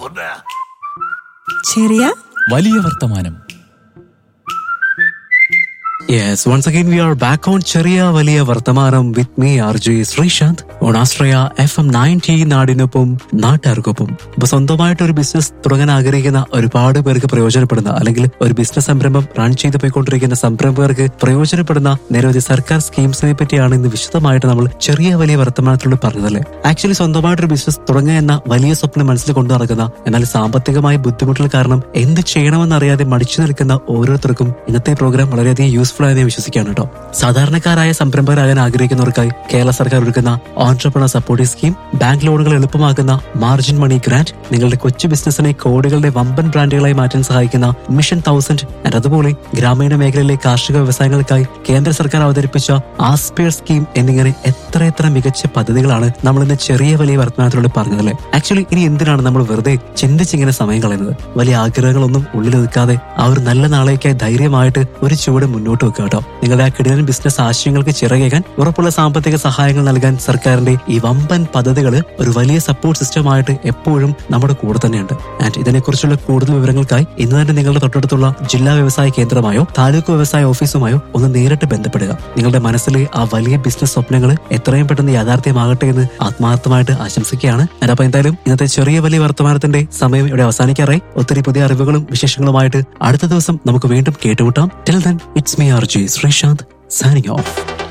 ചെറിയ വലിയ വർത്തമാനം Yes, once again we are back on ചെറിയ വലിയ വർത്തമാനം with me R J Sreeshanth on Ashraya F M ninety നാടിനൊപ്പം നാട്ടുകാർക്കൊപ്പം ഇപ്പൊ സ്വന്തമായിട്ട് ഒരു ബിസിനസ് തുടങ്ങാൻ ആഗ്രഹിക്കുന്ന ഒരുപാട് പേർക്ക് പ്രയോജനപ്പെടുന്ന അല്ലെങ്കിൽ ഒരു ബിസിനസ് സംരംഭം റൺ ചെയ്ത് പോയിക്കൊണ്ടിരിക്കുന്ന സംരംഭകർക്ക് പ്രയോജനപ്പെടുന്ന നിരവധി സർക്കാർ സ്കീംസിനെ പറ്റിയാണ് ഇന്ന് വിശദമായിട്ട് നമ്മൾ ചെറിയ വലിയ വർത്തമാനത്തിലൂടെ പറഞ്ഞതല്ലേ ആക്ച്വലി സ്വന്തമായിട്ടൊരു ബിസിനസ് തുടങ്ങുക എന്ന വലിയ സ്വപ്നം മനസ്സിൽ കൊണ്ടു നടക്കുന്ന എന്നാൽ സാമ്പത്തികമായ ബുദ്ധിമുട്ടുകൾ കാരണം എന്ത് ചെയ്യണമെന്നറിയാതെ മടിച്ചു നിൽക്കുന്ന ഓരോരുത്തർക്കും ഇന്നത്തെ പ്രോഗ്രാം വളരെയധികം യൂസ്ഫുൾ ആയെന്ന് വിശ്വസിക്കുകയാണ് കേട്ടോ സാധാരണക്കാരായ സംരംഭകരാകാൻ ആഗ്രഹിക്കുന്നവർക്കായി കേരള സർക്കാർ ഒരുക്കുന്ന ഓൺട്രപ്രണർ സപ്പോർട്ടിംഗ് സ്കീം ബാങ്ക് ലോണുകൾ എളുപ്പമാക്കുന്ന മാർജിൻ മണി ഗ്രാന്റ് നിങ്ങളുടെ കൊച്ചു ബിസിനസിനെ കോടികളുടെ വമ്പൻ ബ്രാൻഡുകളായി മാറ്റാൻ സഹായിക്കുന്ന മിഷൻ തൗസൻഡ് ആൻഡ് അതുപോലെ ഗ്രാമീണ മേഖലയിലെ കാർഷിക വ്യവസായങ്ങൾക്കായി കേന്ദ്ര സർക്കാർ അവതരിപ്പിച്ച ആസ്പെയർ സ്കീം എന്നിങ്ങനെ എത്ര എത്ര മികച്ച പദ്ധതികളാണ് നമ്മൾ ഇന്ന് ചെറിയ വലിയ വർത്തമാനത്തിലൂടെ പറഞ്ഞതല്ലേ ആക്ച്വലി ഇനി എന്തിനാണ് നമ്മൾ വെറുതെ ചിന്തിച്ചിങ്ങനെ സമയം കളയുന്നത് വലിയ ആഗ്രഹങ്ങളൊന്നും ഉള്ളിലൊതുക്കാതെ ആ ഒരു നല്ല നാളേക്കായി ധൈര്യമായിട്ട് ഒരു ചുവട് മുന്നോട്ട് വെക്കുക കേട്ടോ നിങ്ങളുടെ ആ കിടിലൻ ബിസിനസ് ആശയങ്ങൾക്ക് ചിറകേകാൻ ഉറപ്പുള്ള സാമ്പത്തിക സഹായങ്ങൾ നൽകാൻ സർക്കാരിന്റെ ഈ വമ്പൻ പദ്ധതികൾ ഒരു വലിയ സപ്പോർട്ട് സിസ്റ്റമായിട്ട് എപ്പോഴും നമ്മുടെ കൂടെ തന്നെയുണ്ട് ആൻഡ് ഇതിനെക്കുറിച്ചുള്ള കൂടുതൽ വിവരങ്ങൾക്കായി ഇന്ന് തന്നെ നിങ്ങളുടെ തൊട്ടടുത്തുള്ള ജില്ലാ വ്യവസായ കേന്ദ്രമായോ താലൂക്ക് വ്യവസായ ഓഫീസുമായോ ഒന്ന് നേരിട്ട് ബന്ധപ്പെടുക നിങ്ങളുടെ മനസ്സിലെ ആ വലിയ ബിസിനസ് സ്വപ്നങ്ങൾ എത്രയും പെട്ടെന്ന് യാഥാർത്ഥ്യമാകട്ടെ എന്ന് ആത്മാർത്ഥമായിട്ട് ആശംസിക്കുകയാണ് And അപ്പൊ എന്തായാലും ഇന്നത്തെ ചെറിയ വലിയ വർത്തമാനത്തിന്റെ സമയം ഇവിടെ അവസാനിക്കാറായി ഒത്തിരി പുതിയ അറിവുകളും വിശേഷങ്ങളുമായിട്ട് അടുത്ത ദിവസം നമുക്ക് വീണ്ടും കേട്ടുമുട്ടാം till then it's me R J Sreeshanth signing off.